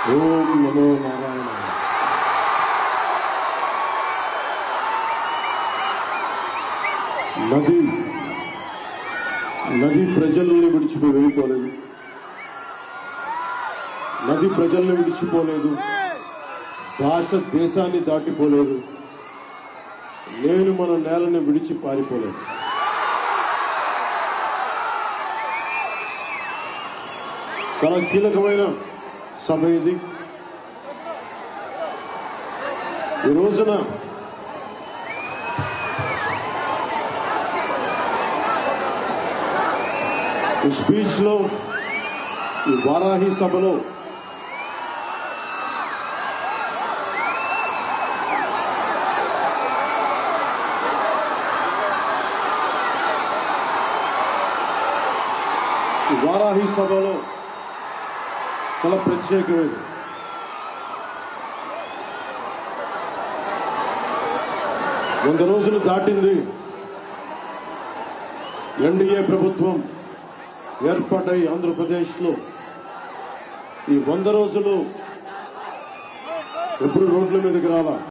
ఓం నమో నారాయణ నది నది ప్రజల్ని విడిచిపోయి వెళ్ళిపోలేదు నది ప్రజల్ని విడిచిపోలేదు భాష దేశాన్ని దాటిపోలేదు నేను మన నేలని విడిచి పారిపోలేదు చాలా కీలకమైన సభ ఇది ఈ రోజున ఈ స్పీచ్ లో ఈ వారాహి సభలో ఈ వారాహి సభలో చాలా ప్రత్యేకమైనది వంద రోజులు దాటింది ఎన్డీఏ ప్రభుత్వం ఏర్పాటై ఆంధ్రప్రదేశ్లో ఈ వంద రోజులు ఎప్పుడు రోడ్ల మీదకి రాలా